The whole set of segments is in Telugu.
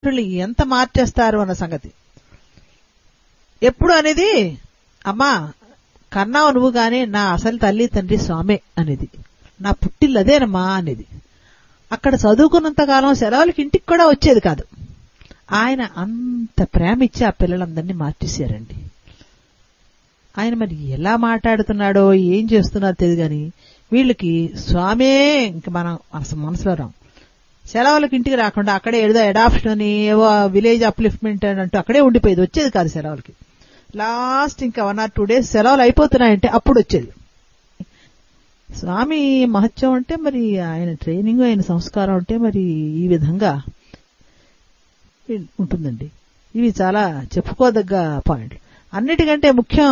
వీళ్ళు ఎంత మార్చేస్తారు అన్న సంగతి ఎప్పుడు అనేది అమ్మా కన్నావు నువ్వు గాని నా అసలు తల్లి తండ్రి స్వామే అనేది నా పుట్టిల్లు అదేనమ్మా అనేది అక్కడ చదువుకున్నంత కాలం సెలవులకి ఇంటికి కూడా వచ్చేది కాదు ఆయన అంత ప్రేమ ఇచ్చి ఆ పిల్లలందరినీ మార్చేశారండి ఆయన మరి ఎలా మాట్లాడుతున్నాడో ఏం చేస్తున్నాడో తెలియదు కానీ వీళ్ళకి స్వామే ఇంక మనం మనసు మనసులో రాం సెలవులకు ఇంటికి రాకుండా అక్కడే ఏదో అడాప్షన్ అని ఏవో విలేజ్ అప్లిఫ్ట్మెంట్ అని అంటూ అక్కడే ఉండిపోయేది వచ్చేది కాదు సెలవులకి లాస్ట్ ఇంకా వన్ ఆర్ టూ డేస్ సెలవులు అయిపోతున్నాయంటే అప్పుడు వచ్చేది స్వామి మహత్యం అంటే మరి ఆయన ట్రైనింగ్ ఆయన సంస్కారం అంటే మరి ఈ విధంగా ఉంటుందండి ఇవి చాలా చెప్పుకోదగ్గ పాయింట్లు అన్నిటికంటే ముఖ్యం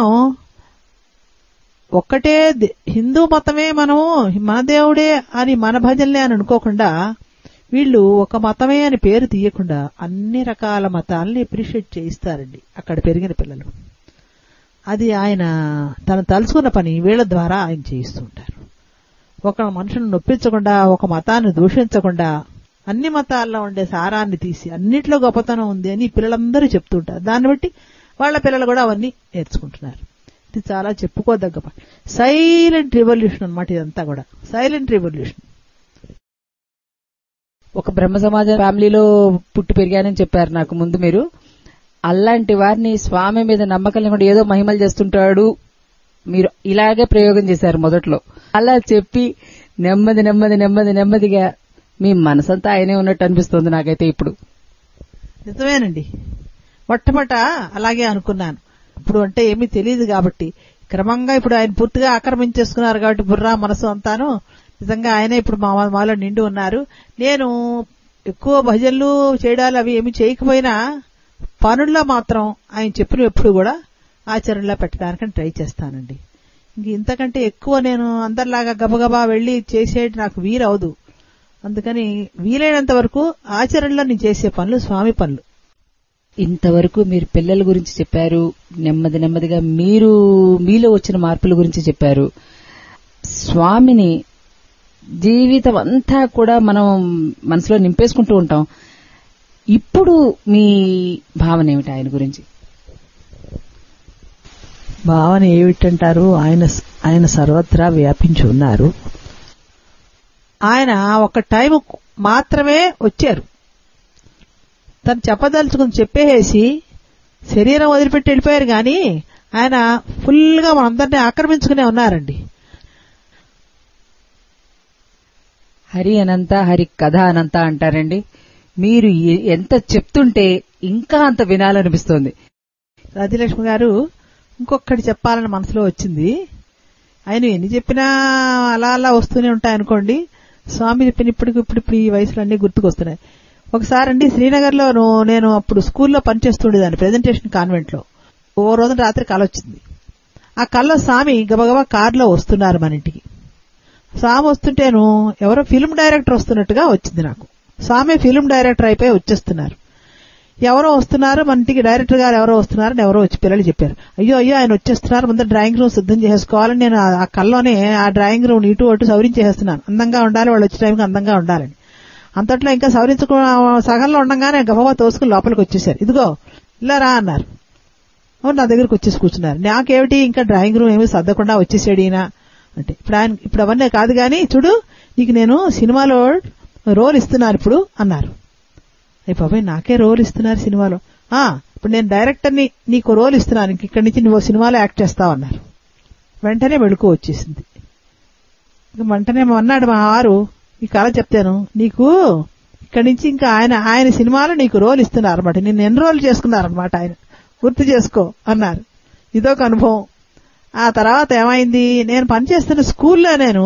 ఒక్కటే దే- హిందూ మతమే మనము మన దేవుడే అని మన భజనలే అని అనుకోకుండా వీళ్ళు ఒక మతమే అని పేరు తీయకుండా అన్ని రకాల మతాలని అప్రిషియేట్ చేయిస్తారండి అక్కడ పెరిగిన పిల్లలు అది ఆయన తను తలుచుకున్న పని వీళ్ళ ద్వారా ఆయన చేయిస్తుంటారు ఒక మనుషులను నొప్పించకుండా ఒక మతాన్ని దూషించకుండా అన్ని మతాల్లో ఉండే సారాన్ని తీసి అన్నిట్లో గొప్పతనం ఉంది అని పిల్లలందరూ చెప్తుంటారు దాన్ని బట్టి వాళ్ళ పిల్లలు కూడా అవన్నీ నేర్చుకుంటున్నారు ఇది చాలా చెప్పుకోదగ్గ పని సైలెంట్ రివల్యూషన్ అన్నమాట ఇదంతా కూడా సైలెంట్ రివల్యూషన్ ఒక బ్రహ్మ సమాజ ఫ్యామిలీలో పుట్టి పెరిగానని చెప్పారు నాకు ముందు మీరు అలాంటి వారిని స్వామి మీద నమ్మకం లేకుండా ఏదో మహిమలు చేస్తుంటాడు మీరు ఇలాగే ప్రయోగం చేశారు మొదట్లో అలా చెప్పి నెమ్మది నెమ్మది నెమ్మది నెమ్మదిగా మీ మనసంతా ఆయనే ఉన్నట్టు అనిపిస్తుంది నాకైతే ఇప్పుడు నిజమేనండి మొట్టమొదట అలాగే అనుకున్నాను ఇప్పుడు అంటే ఏమీ తెలియదు కాబట్టి క్రమంగా ఇప్పుడు ఆయన పూర్తిగా ఆక్రమించేసుకున్నారు కాబట్టి బుర్రా మనసు అంతాను నిజంగా ఆయనే ఇప్పుడు మా మాలో నిండి ఉన్నారు నేను ఎక్కువ భజనలు చేయడాలు అవి ఏమి చేయకపోయినా పనుల్లో మాత్రం ఆయన చెప్పిన ఎప్పుడు కూడా ఆచరణలో పెట్టడానికి ట్రై చేస్తానండి ఇంక ఇంతకంటే ఎక్కువ నేను అందరిలాగా గబగబా వెళ్లి చేసేది నాకు వీరవదు అందుకని వీలైనంత వరకు ఆచరణలో నేను చేసే పనులు స్వామి పనులు ఇంతవరకు మీరు పిల్లల గురించి చెప్పారు నెమ్మది నెమ్మదిగా మీరు మీలో వచ్చిన మార్పుల గురించి చెప్పారు స్వామిని జీవితం అంతా కూడా మనం మనసులో నింపేసుకుంటూ ఉంటాం ఇప్పుడు మీ భావన ఏమిటి ఆయన గురించి భావన ఏమిటంటారు ఆయన ఆయన సర్వత్రా వ్యాపించి ఉన్నారు ఆయన ఒక టైం మాత్రమే వచ్చారు తను చెప్పదలుచుకుని చెప్పేసి శరీరం వదిలిపెట్టి వెళ్ళిపోయారు కానీ ఆయన ఫుల్ గా మనందరినీ ఆక్రమించుకునే ఉన్నారండి హరి అనంత హరి కథ అనంత అంటారండి మీరు ఎ- ఎంత చెప్తుంటే ఇంకా అంత వినాలనిపిస్తోంది రాజ్యలక్ష్మి గారు ఇంకొకటి చెప్పాలని మనసులో వచ్చింది ఆయన ఎన్ని చెప్పినా అలా అలా వస్తూనే ఉంటాయి అనుకోండి స్వామి చెప్పిన ఇప్పటికి ఇప్పుడు ఇప్పుడు ఈ వయసులో అన్ని గుర్తుకొస్తున్నాయి ఒకసారి అండి శ్రీనగర్ లో నేను అప్పుడు స్కూల్లో పనిచేస్తుండేదాన్ని ప్రెజెంటేషన్ కాన్వెంట్ లో ఓ రోజు రాత్రి కళ వచ్చింది ఆ కళ్ళ స్వామి గబగబా కారులో వస్తున్నారు మన ఇంటికి స్వామి వస్తుంటేను ఎవరో ఫిల్మ్ డైరెక్టర్ వస్తున్నట్టుగా వచ్చింది నాకు స్వామి ఫిల్మ్ డైరెక్టర్ అయిపోయి వచ్చేస్తున్నారు ఎవరో వస్తున్నారు మన ఇంటికి డైరెక్టర్ గారు ఎవరో వస్తున్నారని ఎవరో వచ్చి పిల్లలు చెప్పారు అయ్యో అయ్యో ఆయన వచ్చేస్తున్నారు ముందర డ్రాయింగ్ రూమ్ సిద్ధం చేసుకోవాలని నేను ఆ- ఆ కల్లోనే ఆ డ్రాయింగ్ రూమ్ ఇటు అటు సవరించేస్తున్నాను అందంగా ఉండాలి వాళ్ళు వచ్చే టైంకి అందంగా ఉండాలని అంతట్లో ఇంకా సవరించుకో సగంలో ఉండగానే గబగబా తోసుకుని లోపలికి వచ్చేసారు ఇదిగో ఇలా రా అన్నారు అవును నా దగ్గరికి వచ్చేసి కూర్చున్నారు నాకేమిటి ఇంకా డ్రాయింగ్ రూమ్ ఏమీ సర్దకుండా వచ్చేసాడు ఈయన అంటే ఇప్పుడు ఆయన ఇప్పుడు అవన్నీ కాదు కానీ చూడు నీకు నేను సినిమాలో రోల్ ఇస్తున్నాను ఇప్పుడు అన్నారు అయ్యి బాబాయ్ నాకే రోల్ ఇస్తున్నారు సినిమాలో ఆ ఇప్పుడు నేను డైరెక్టర్ని నీకు రోల్ ఇస్తున్నాను ఇంక ఇక్కడి నుంచి నువ్వు సినిమాలో యాక్ట్ చేస్తావు అన్నారు వెంటనే వెళుకు వచ్చేసింది ఇక వెంటనే అన్నాడు మా వారు ఈ కళ చెప్తాను నీకు ఇక్కడి నుంచి ఇంకా ఆయన ఆయన సినిమాలో నీకు రోల్ ఇస్తున్నారు అనమాట నిన్ను ఎన్రోల్ చేసుకున్నారనమాట ఆయన గుర్తు చేసుకో అన్నారు ఇదొక అనుభవం ఆ తర్వాత ఏమైంది నేను పనిచేస్తున్న స్కూల్లో నేను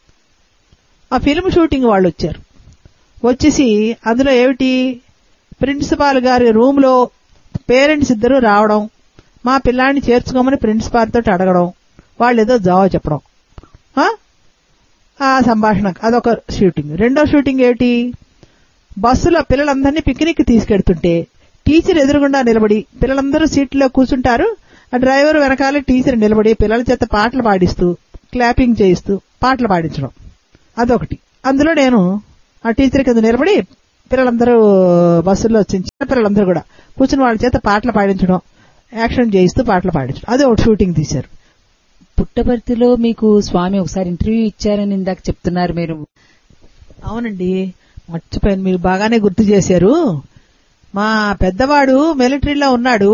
ఆ ఫిల్మ్ షూటింగ్ వాళ్ళు వచ్చారు వచ్చేసి అందులో ఏమిటి ప్రిన్సిపాల్ గారి రూమ్ లో పేరెంట్స్ ఇద్దరు రావడం మా పిల్లాడిని చేర్చుకోమని ప్రిన్సిపాల్ తోటి అడగడం వాళ్ళు ఏదో జవాబు చెప్పడం ఆ? ఆ సంభాషణ అదొక షూటింగ్ రెండో షూటింగ్ ఏమిటి బస్సులో పిల్లలందరినీ పిక్నిక్ తీసుకెడుతుంటే టీచర్ ఎదురుగుండా నిలబడి పిల్లలందరూ సీట్లో కూర్చుంటారు ఆ డ్రైవర్ వెనకాల టీచర్ నిలబడి పిల్లల చేత పాటలు పాడిస్తూ క్లాపింగ్ చేయిస్తూ పాటలు పాడించడం అదొకటి అందులో నేను ఆ టీచర్ కింద నిలబడి పిల్లలందరూ బస్సుల్లో వచ్చిన చిన్న పిల్లలందరూ కూడా కూర్చుని వాళ్ళ చేత పాటలు పాడించడం యాక్షన్ చేయిస్తూ పాటలు పాడించడం అదే ఒకటి షూటింగ్ తీశారు పుట్టపర్తిలో మీకు స్వామి ఒకసారి ఇంటర్వ్యూ ఇచ్చారని ఇందాక చెప్తున్నారు మీరు అవునండి మర్చిపోయాను మీరు బాగానే గుర్తు చేశారు మా పెద్దవాడు మిలిటరీలో ఉన్నాడు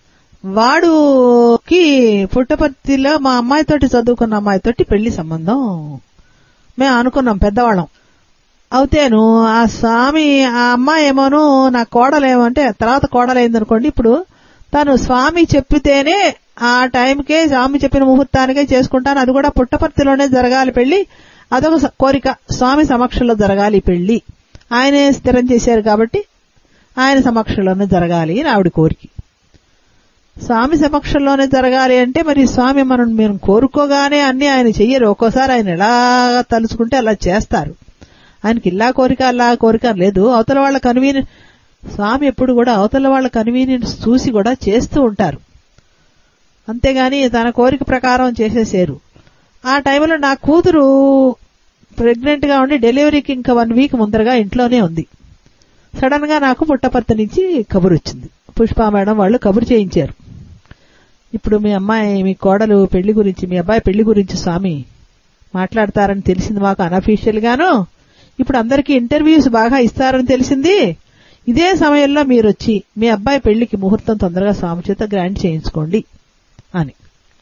వాడుకి పుట్టపర్తిలో మా అమ్మాయితోటి చదువుకున్న అమ్మాయితోటి పెళ్లి సంబంధం మేము అనుకున్నాం పెద్దవాళ్ళం అవుతేను ఆ స్వామి ఆ అమ్మాయి ఏమోను నా కోడలేమంటే తర్వాత కోడలైంది అనుకోండి ఇప్పుడు తను స్వామి చెప్పితేనే ఆ టైంకే స్వామి చెప్పిన ముహూర్తానికే చేసుకుంటాను అది కూడా పుట్టపర్తిలోనే జరగాలి పెళ్లి అదొక స- కోరిక స్వామి సమక్షంలో జరగాలి ఈ పెళ్లి ఆయనే స్థిరం చేశారు కాబట్టి ఆయన సమక్షంలోనే జరగాలి అని ఆవిడ కోరిక స్వామి సమక్షంలోనే జరగాలి అంటే మరి స్వామి మనం మేము కోరుకోగానే అన్ని ఆయన చెయ్యరు ఒక్కోసారి ఆయన ఎలా తలుచుకుంటే అలా చేస్తారు ఆయనకి ఇలా కోరిక అలా కోరిక అని లేదు అవతల వాళ్ళ కన్వీనియన్ స్వామి ఎప్పుడు కూడా అవతల వాళ్ళ కన్వీనియన్స్ చూసి కూడా చేస్తూ ఉంటారు అంతేగాని తన కోరిక ప్రకారం చేసేసారు ఆ టైంలో నా కూతురు ప్రెగ్నెంట్ గా ఉండి డెలివరీకి ఇంకా వన్ వీక్ ముందరగా ఇంట్లోనే ఉంది సడన్ గా నాకు పుట్టపర్తి నుంచి కబురు వచ్చింది పుష్ప మేడం వాళ్ళు కబురు చేయించారు ఇప్పుడు మీ అమ్మాయి మీ కోడలు పెళ్లి గురించి మీ అబ్బాయి పెళ్లి గురించి స్వామి మాట్లాడతారని తెలిసింది మాకు అనఫీషియల్ గాను ఇప్పుడు అందరికీ ఇంటర్వ్యూస్ బాగా ఇస్తారని తెలిసింది ఇదే సమయంలో మీరు వచ్చి మీ అబ్బాయి పెళ్లికి ముహూర్తం తొందరగా స్వామి చేత గ్రాంట్ చేయించుకోండి అని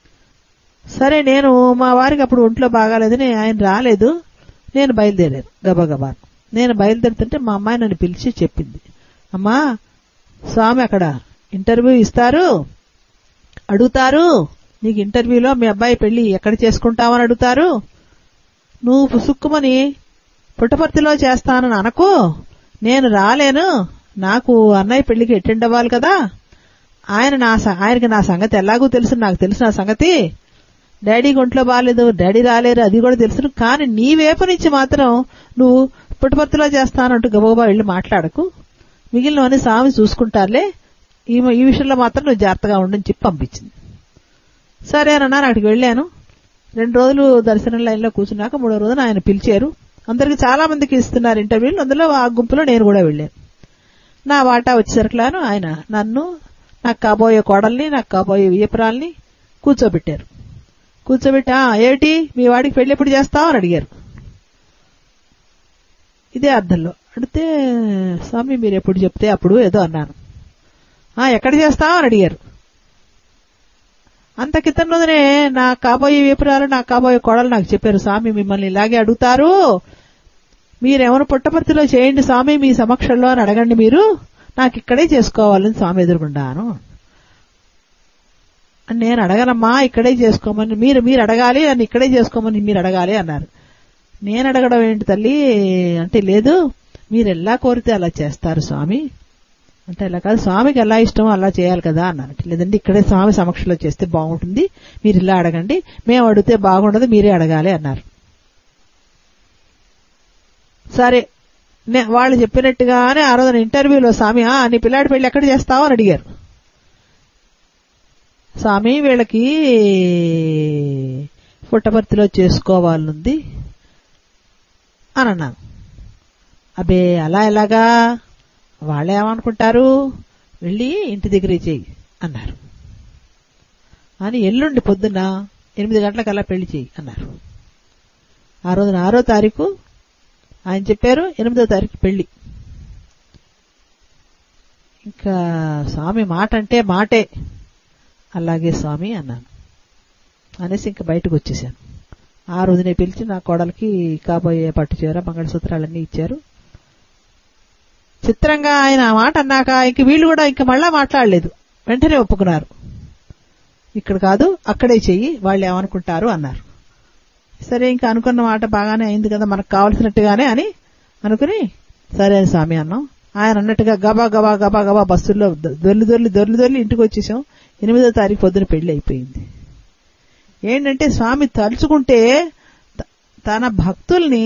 సరే నేను మా వారికి అప్పుడు ఒంట్లో బాగాలేదని ఆయన రాలేదు నేను బయలుదేరాను గబగబా నేను బయలుదేరుతుంటే మా అమ్మాయి నన్ను పిలిచి చెప్పింది అమ్మా స్వామి అక్కడ ఇంటర్వ్యూ ఇస్తారు అడుగుతారు నీకు ఇంటర్వ్యూలో మీ అబ్బాయి పెళ్లి ఎక్కడ చేసుకుంటావని అడుగుతారు నువ్వు పుసుక్కుమని పుట్టపర్తిలో చేస్తానని అనకు నేను రాలేను నాకు అన్నయ్య పెళ్లికి అటెండ్ అవ్వాలి కదా ఆయన నా స- ఆయనకి నా సంగతి ఎలాగూ తెలుసు నాకు తెలుసు నా సంగతి డాడీ ఒంట్లో బాగాలేదు డాడీ రాలేరు అది కూడా తెలుసు కానీ నీ వైపు నుంచి మాత్రం నువ్వు పుట్టపర్తిలో చేస్తానంటూ గబగబా వెళ్ళి మాట్లాడకు మిగిలినవన్నీ స్వామి చూసుకుంటారులే ఈ ఈ విషయంలో మాత్రం నువ్వు జాగ్రత్తగా ఉండని చెప్పి పంపించింది సరేనన్నా అక్కడికి వెళ్ళాను రెండు రోజులు దర్శనం లైన్లో కూర్చున్నాక మూడో రోజున ఆయన పిలిచారు అందరికి చాలా మందికి ఇస్తున్నారు ఇంటర్వ్యూలు అందులో ఆ గుంపులో నేను కూడా వెళ్ళాను నా వాటా వచ్చేసరికలాను ఆయన నన్ను నాకు కాబోయే కోడల్ని నాకు కాబోయే వియపురాల్ని కూర్చోబెట్టారు కూర్చోబెట్టి "ఆ, ఏమిటి మీ వాడికి పెళ్లి ఎప్పుడు చేస్తావు అని అడిగారు ఇదే అర్థంలో అడిగితే స్వామి మీరు ఎప్పుడు చెప్తే అప్పుడు ఏదో అన్నాను "ఆ, ఎక్కడ చేస్తావు అని అడిగారు అంత క్రితం రోజునే నా కాబోయే విపురాలు నా కాబోయే కోడలు నాకు చెప్పారు స్వామి మిమ్మల్ని ఇలాగే అడుగుతారు మీరెవరు పుట్టపర్తిలో చేయండి స్వామి మీ సమక్షంలో అని అడగండి మీరు నాకు ఇక్కడే చేసుకోవాలని స్వామి ఎదురుగుండాను నేను అడగనమ్మా ఇక్కడే చేసుకోమని మీరు మీరు అడగాలి నన్ను ఇక్కడే చేసుకోమని మీరు అడగాలి అన్నారు నేను అడగడం ఏంటి తల్లి అంటే లేదు మీరు ఎలా కోరితే అలా చేస్తారు స్వామి అంటే ఇలా కాదు స్వామికి ఎలా ఇష్టమో అలా చేయాలి కదా అన్నారు లేదండి ఇక్కడే స్వామి సమక్షంలో చేస్తే బాగుంటుంది మీరు ఇలా అడగండి మేము అడిగితే బాగుండదు మీరే అడగాలి అన్నారు సరే నే- వాళ్ళు చెప్పినట్టుగానే ఆ రోజున ఇంటర్వ్యూలో స్వామి "ఆ, నీ పిల్లాడి పెళ్లి ఎక్కడ చేస్తావు అని అడిగారు స్వామి వీళ్ళకి పుట్టపర్తిలో చేసుకోవాలనుంది అని అన్నాను అబే అలా ఎలాగా వాళ్ళు ఏమనుకుంటారు వెళ్ళి ఇంటి దగ్గర చెయ్యి అన్నారు అని ఎల్లుండి పొద్దున్న ఎనిమిది గంటలకల్లా పెళ్లి చెయ్యి అన్నారు ఆ రోజున ఆరో తారీఖు ఆయన చెప్పారు ఎనిమిదో తారీఖు పెళ్లి ఇంకా స్వామి మాట అంటే మాటే అలాగే స్వామి అన్నాను అనేసి ఇంకా బయటకు వచ్చేసాను ఆ రోజునే పిలిచి నా కోడలికి కాబోయే పట్టు చీర మంగళసూత్రాలన్నీ ఇచ్చారు చిత్రంగా ఆయన ఆ మాట అన్నాక ఇంక వీళ్ళు కూడా ఇంక మళ్ళా మాట్లాడలేదు వెంటనే ఒప్పుకున్నారు ఇక్కడ కాదు అక్కడే చెయ్యి వాళ్ళు ఏమనుకుంటారు అన్నారు సరే ఇంకా అనుకున్న మాట బాగానే అయింది కదా మనకు కావలసినట్టుగానే అని అనుకుని సరే స్వామి అన్నాం ఆయన అన్నట్టుగా గబా గబా గబా గబా బస్సుల్లో దొ- దొర్లి దొర్లి దొర్లి దొర్లి ఇంటికి వచ్చేసాం ఎనిమిదో తారీఖు పొద్దున పెళ్లి అయిపోయింది ఏంటంటే స్వామి తలుచుకుంటే త- తన భక్తుల్ని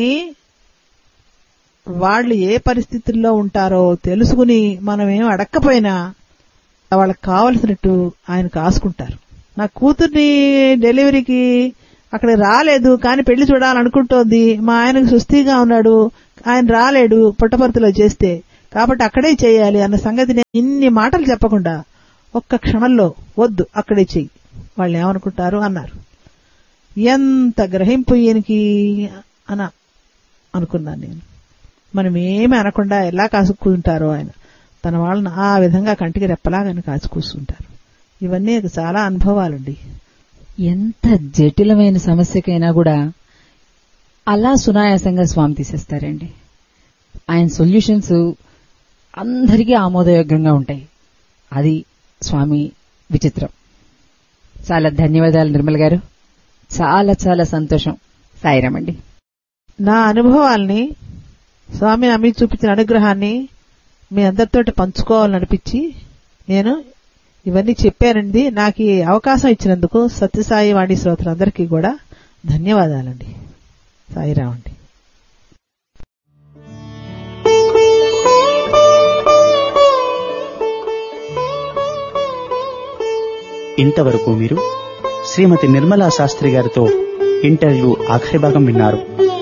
వాళ్ళు ఏ పరిస్థితుల్లో ఉంటారో తెలుసుకుని మనం ఏం అడక్కపోయినా వాళ్ళకి కావలసినట్టు ఆయన కాసుకుంటారు నా కూతుర్ని డెలివరీకి అక్కడ రాలేదు కానీ పెళ్లి చూడాలనుకుంటోంది మా ఆయనకు సుస్థిగా ఉన్నాడు ఆయన రాలేడు పుట్టపర్తిలో చేస్తే కాబట్టి అక్కడే చేయాలి అన్న సంగతి నేను ఇన్ని మాటలు చెప్పకుండా ఒక్క క్షణంలో వద్దు అక్కడే చెయ్యి వాళ్ళు ఏమనుకుంటారు అన్నారు ఎంత గ్రహింపు ఈయనకి అన అనుకున్నాను నేను మనం ఏమి అనకుండా ఎలా కాసుకుంటారో ఆయన తన వాళ్ళని ఆ విధంగా కంటికి రెప్పలాగానే కాచి కూర్చుంటారు ఇవన్నీ చాలా అనుభవాలండి ఎంత జటిలమైన సమస్యకైనా కూడా అలా సునాయాసంగా స్వామి తీసేస్తారండి ఆయన సొల్యూషన్స్ అందరికీ ఆమోదయోగ్యంగా ఉంటాయి అది స్వామి విచిత్రం చాలా ధన్యవాదాలు నిర్మల్ గారు చాలా చాలా సంతోషం సాయిరామండి నా అనుభవాల్ని స్వామి నా మీద చూపించిన అనుగ్రహాన్ని మీ అందరితోటి పంచుకోవాలని అనిపించి నేను ఇవన్నీ చెప్పానండి నాకు ఈ అవకాశం ఇచ్చినందుకు సత్యసాయి వాణి శ్రోతలందరికీ కూడా ధన్యవాదాలండి సాయిరామండి ఇంతవరకు మీరు శ్రీమతి నిర్మలా శాస్త్రి గారితో ఇంటర్వ్యూ ఆఖరి భాగం విన్నారు